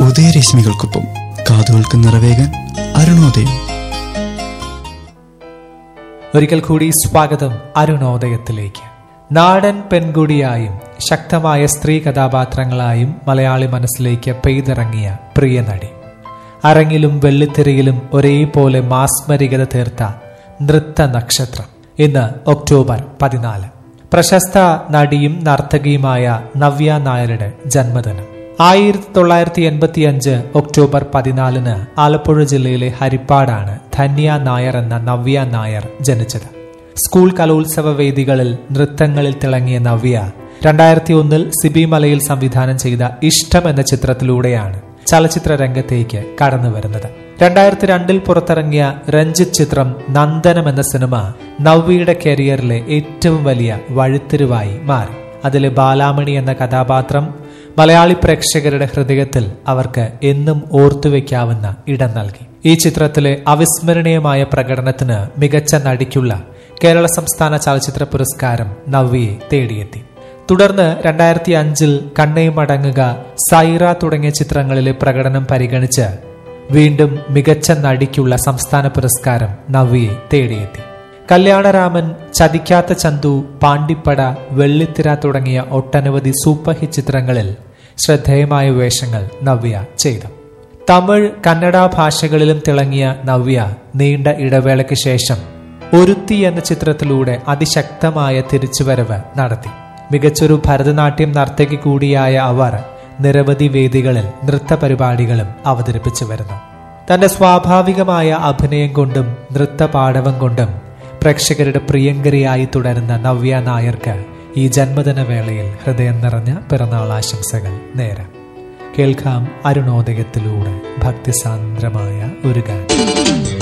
ഉദയരശ്മികൾക്കൊപ്പം കാതുകൾക്ക് നിറവേകാൻ അരുണോദയം ഒരിക്കൽ കൂടി സ്വാഗതം അരുണോദയത്തിലേക്ക് നാടൻ പെൺകുടിയായും ശക്തമായ സ്ത്രീ കഥാപാത്രങ്ങളായും മലയാളി മനസ്സിലേക്ക് പെയ്തിറങ്ങിയ പ്രിയ നടി അരങ്ങിലും വെള്ളിത്തിരയിലും ഒരേപോലെ മാസ്മരികത തീർത്ത നൃത്ത നക്ഷത്രം ഇന്ന് ഒക്ടോബർ പതിനാല് പ്രശസ്ത നടിയും നർത്തകിയുമായ നവ്യ നായരുടെ ജന്മദിനം ആയിരത്തി തൊള്ളായിരത്തി എൺപത്തി അഞ്ച് ഒക്ടോബർ പതിനാലിന് ആലപ്പുഴ ജില്ലയിലെ ഹരിപ്പാടാണ് ധന്യ നായർ എന്ന നവ്യ നായർ ജനിച്ചത് സ്കൂൾ കലോത്സവ വേദികളിൽ നൃത്തങ്ങളിൽ തിളങ്ങിയ നവ്യ രണ്ടായിരത്തി ഒന്നിൽ സിബി മലയിൽ സംവിധാനം ചെയ്ത ഇഷ്ടം എന്ന ചിത്രത്തിലൂടെയാണ് ചലച്ചിത്ര രംഗത്തേക്ക് കടന്നു വരുന്നത് രണ്ടായിരത്തി രണ്ടിൽ പുറത്തിറങ്ങിയ രഞ്ജിത്ത് ചിത്രം നന്ദനം എന്ന സിനിമ നവ്യയുടെ കരിയറിലെ ഏറ്റവും വലിയ വഴിത്തിരിവായി മാറി അതിലെ ബാലാമണി എന്ന കഥാപാത്രം മലയാളി പ്രേക്ഷകരുടെ ഹൃദയത്തിൽ അവർക്ക് എന്നും ഓർത്തുവെക്കാവുന്ന ഇടം നൽകി ഈ ചിത്രത്തിലെ അവിസ്മരണീയമായ പ്രകടനത്തിന് മികച്ച നടിക്കുള്ള കേരള സംസ്ഥാന ചലച്ചിത്ര പുരസ്കാരം നവ്യയെ തേടിയെത്തി തുടർന്ന് രണ്ടായിരത്തി അഞ്ചിൽ കണ്ണേ മടങ്ങുക സൈറ തുടങ്ങിയ ചിത്രങ്ങളിലെ പ്രകടനം പരിഗണിച്ച് വീണ്ടും മികച്ച നടിക്കുള്ള സംസ്ഥാന പുരസ്കാരം നവ്യയെ തേടിയെത്തി കല്യാണരാമൻ ചതിക്കാത്ത ചന്തു പാണ്ടിപ്പട വെള്ളിത്തിര തുടങ്ങിയ ഒട്ടനവധി സൂപ്പർ ഹിറ്റ് ചിത്രങ്ങളിൽ ശ്രദ്ധേയമായ വേഷങ്ങൾ നവ്യ ചെയ്തു തമിഴ് കന്നഡ ഭാഷകളിലും തിളങ്ങിയ നവ്യ നീണ്ട ഇടവേളയ്ക്ക് ശേഷം ഒരുത്തി എന്ന ചിത്രത്തിലൂടെ അതിശക്തമായ തിരിച്ചുവരവ് നടത്തി മികച്ചൊരു ഭരതനാട്യം നർത്തകി കൂടിയായ അവർ നിരവധി വേദികളിൽ നൃത്ത പരിപാടികളും അവതരിപ്പിച്ചു വരുന്നു തന്റെ സ്വാഭാവികമായ അഭിനയം കൊണ്ടും നൃത്ത പാടവം കൊണ്ടും പ്രേക്ഷകരുടെ പ്രിയങ്കരിയായി തുടരുന്ന നവ്യ നായർക്ക് ഈ ജന്മദിന വേളയിൽ ഹൃദയം നിറഞ്ഞ പിറന്നാൾ ആശംസകൾ നേരാം കേൾക്കാം അരുണോദയത്തിലൂടെ ഭക്തിസാന്ദ്രമായ ഒരു ഗാനം